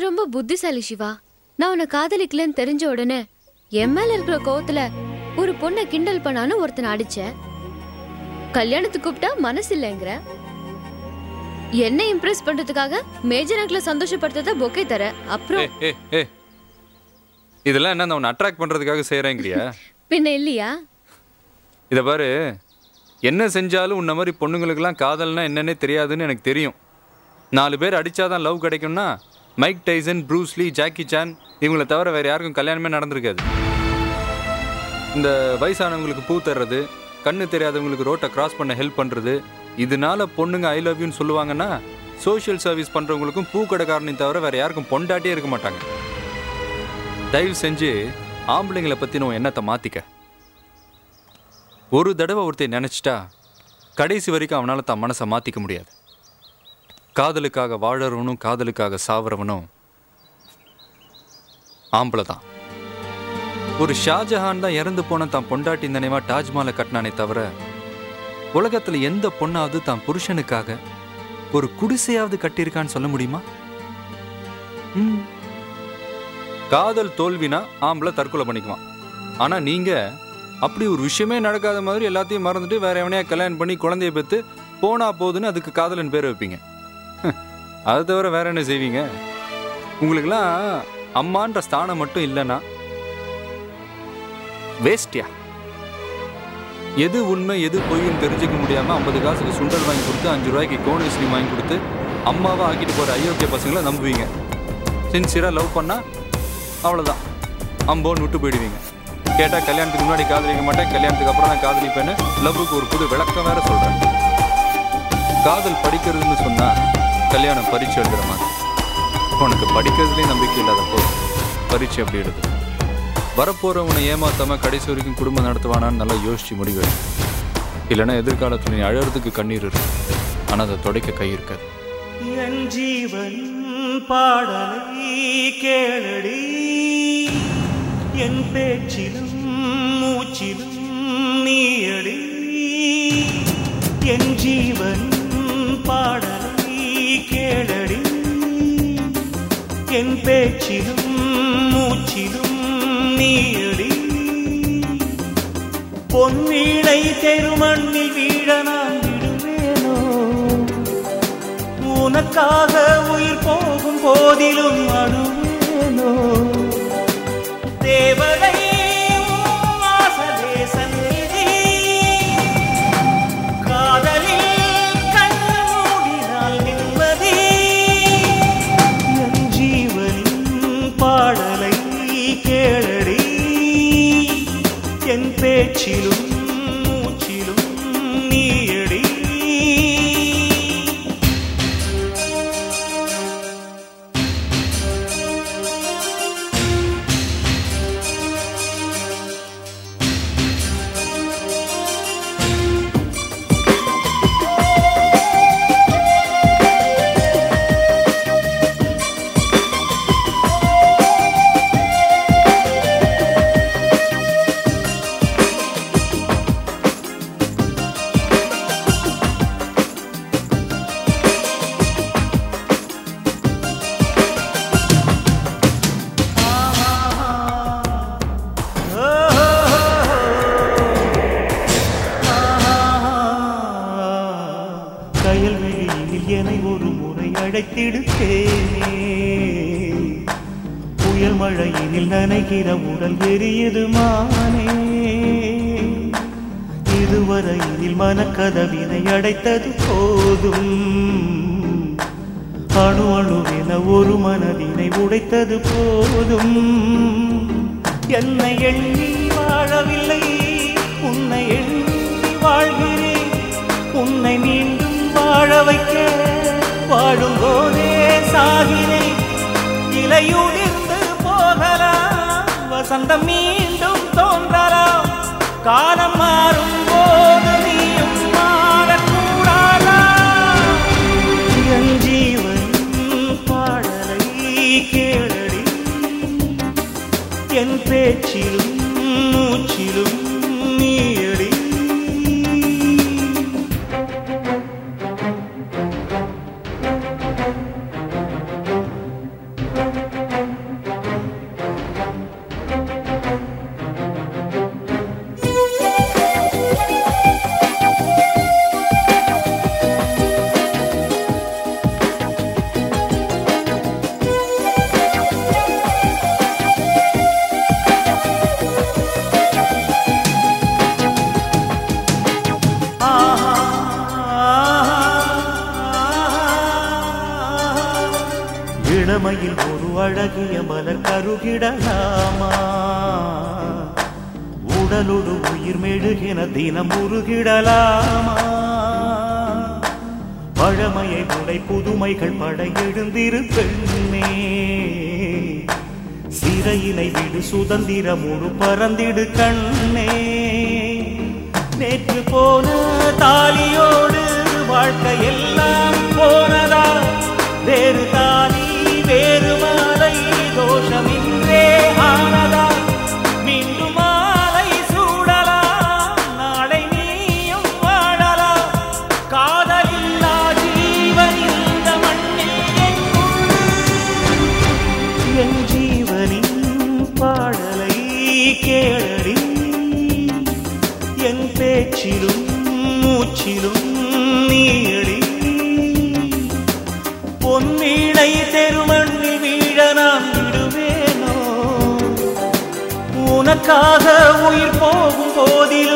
ரொம்ப புத்திசாலி சிவா நான் உன்னை காதலிக்கலன்னு தெரிஞ்ச உடனே என் மேல இருக்கிற கோவத்துல ஒரு பொண்ணை கிண்டல் பண்ணான்னு ஒருத்தனை அடிச்சேன் கல்யாணத்துக்கு கூப்பிட்டா மனசு இல்லைங்கிற என்ன இம்ப்ரெஸ் பண்றதுக்காக மேஜர் அங்கிள சந்தோஷப்படுத்தத பொக்கே தர அப்புறம் ஏ ஏ இதெல்லாம் என்ன நான் உன்னை அட்ராக்ட் பண்ணுறதுக்காக செய்கிறேங்கிறியா பின்ன இல்லையா இதை பாரு என்ன செஞ்சாலும் உன்ன மாதிரி பொண்ணுங்களுக்கெல்லாம் காதல்னா என்னன்னே தெரியாதுன்னு எனக்கு தெரியும் நாலு பேர் அடிச்சாதான் லவ் கிடைக்கும்னா Mike Tyson Bruce Lee Jackie Chan இவங்கள தவிர வேற யாருக்கும் கல்யாணமே நடந்திருக்காது இந்த வயசானவங்களுக்கு பூ தர்றது கண்ணு தெரியாதவங்களுக்கு ரோட்டை கிராஸ் பண்ண ஹெல்ப் பண்ணுறது இதனால பொண்ணுங்க ஐ லவ் யூன்னு சொல்லுவாங்கன்னா சோஷியல் சர்வீஸ் பண்ணுறவங்களுக்கும் பூ கடைக்காரனையும் தவிர வேற யாருக்கும் பொண்டாட்டியே இருக்க மாட்டாங்க தயவு செஞ்சு ஆம்பளைங்களை பற்றின உன் எண்ணத்தை மாற்றிக்க ஒரு தடவை ஒருத்தர் நினச்சிட்டா கடைசி வரைக்கும் அவனால் தன் மனசை மாற்றிக்க முடியாது காதலுக்காக வாழறவனும் காதலுக்காக சாவறவனும் ஆம்பளை தான் ஒரு ஷாஜஹான் தான் இறந்து போன தான் பொண்டாட்டி நினைவா தாஜ்மஹாலை கட்டினானே தவிர உலகத்துல எந்த பொண்ணாவது தான் புருஷனுக்காக ஒரு குடிசையாவது கட்டியிருக்கான்னு சொல்ல முடியுமா ம். காதல் தோல்வினா ஆம்பளை தற்கொலை பண்ணிக்குவான் ஆனா நீங்க அப்படி ஒரு விஷயமே நடக்காத மாதிரி எல்லாத்தையும் மறந்துட்டு வேற எவனையா கல்யாணம் பண்ணி குழந்தைய பெற்று போனா போதுன்னு அதுக்கு காதலன் பேர் வைப்பீங்க அதை தவிர வேற என்ன செய்வீங்க உங்களுக்கெல்லாம் அம்மான்ற ஸ்தானம் மட்டும் இல்லைன்னா வேஸ்டியா எது உண்மை எது பொய்ன்னு தெரிஞ்சுக்க முடியாம ஐம்பது காசுக்கு சுண்டல் வாங்கி கொடுத்து அஞ்சு ரூபாய்க்கு கோன் ஐஸ்கிரீம் வாங்கி கொடுத்து அம்மாவா ஆக்கிட்டு போற அயோக்கிய பசங்களை நம்புவீங்க சின்சியரா லவ் பண்ணா அவ்வளவுதான் அம்போன்னு விட்டு போயிடுவீங்க கேட்டா கல்யாணத்துக்கு முன்னாடி காதலிக்க மாட்டேன் கல்யாணத்துக்கு அப்புறம் தான் காதலிப்பேன்னு லவ்வுக்கு ஒரு புது விளக்கம் வேற சொல்றேன் காதல் படிக்கிறதுன்னு சொன்னா கல்யாணம் பரீட்சை எழுதுற மாதிரி உனக்கு படிக்கிறதுலேயும் நம்பிக்கை இல்லாதப்போ பரீட்சை அப்படி எழுது வரப்போறவனை ஏமாத்தாம கடைசி வரைக்கும் குடும்பம் நடத்துவானான்னு நல்லா யோசிச்சு முடிவு எடு. இல்லைன்னா எதிர்காலத்துல நீ அழறதுக்கு கண்ணீர் இருக்கு ஆனா அதை துடைக்க கை இருக்காது என் ஜீவன் பாடலை கேளடி என் பேச்சிலும் மூச்சிலும் நீயடி என் ஜீவன் பாடலை கேளடி என் பேச்சிலும் மூச்சிலும் நீயடி பொன்வீணை தெருமண்ணில் வீழ நான் விடுவேனோ உனக்காக உயிர் போகும் போதிலும் அழுவேனோ தேவதை உன் வாசலே சந்நிதி காதலில் கண்ணு மூடினால் நிம்மதி என் ஜீவனின் பாடலை கேளடி என் பேச்சிலும் மூச்சிலும் நீயடி கயல்வெளியில் என்னை ஒரு முறை அழைத்திடுத்தேனே புயல் மழையினில் நனைகிற உடல் எரியுது மானே இதுவரையில் மனக்கதவினை அடைத்தது போதும் அணு அணுவென ஒரு மனதினை உடைத்தது போதும் என்னை எண்ணி வாழவில்லை உன்னை எண்ணி வாழ்கிறேன் உன்னை மீண்டும் வாழ வைக்க வாழும் போதே சாகிறேன் இலையுதிர்ந்து போகலாம் வசந்தம் மீண்டும் தோன்றலாம் காலம் மாறும் போது நீயும் மாறக்கூடாதா என் ஜீவன் பாடலை கேளடி என் பேச்சிலும் மூச்சிலும் நீயடி Thank இளமையில் ஒரு அழகிய மலர் கருகிடலாமா உடலோடு உயிர் மெழுகின தினம் உருகிடலாமா பழமையை உடை புதுமைகள் படையெழுந்திரு பெண்ணே சிறையினை விடு சுதந்திரம் ஒரு பறந்திடு கண்ணே நேற்று போன தாலியோடு வாழ்க்கை எல்லாம் போனதா வேறு தாலி வேறு மாலை தோஷமின்றே ஆனதா மீண்டும் மாலை சூடலாம் நாளை நீயும் வாழலாம் காதலில்லா ஜீவன் இந்த மண்ணில் எங்குண்டு என் ஜீவனின் பாடலை கேளடி என் பேச்சிலும் மூச்சிலும் நீயடி பொன்மீளை தெருமண்ணில் வீழ நான் விடுவேனோ உனக்காக உயிர் போகும் போதில்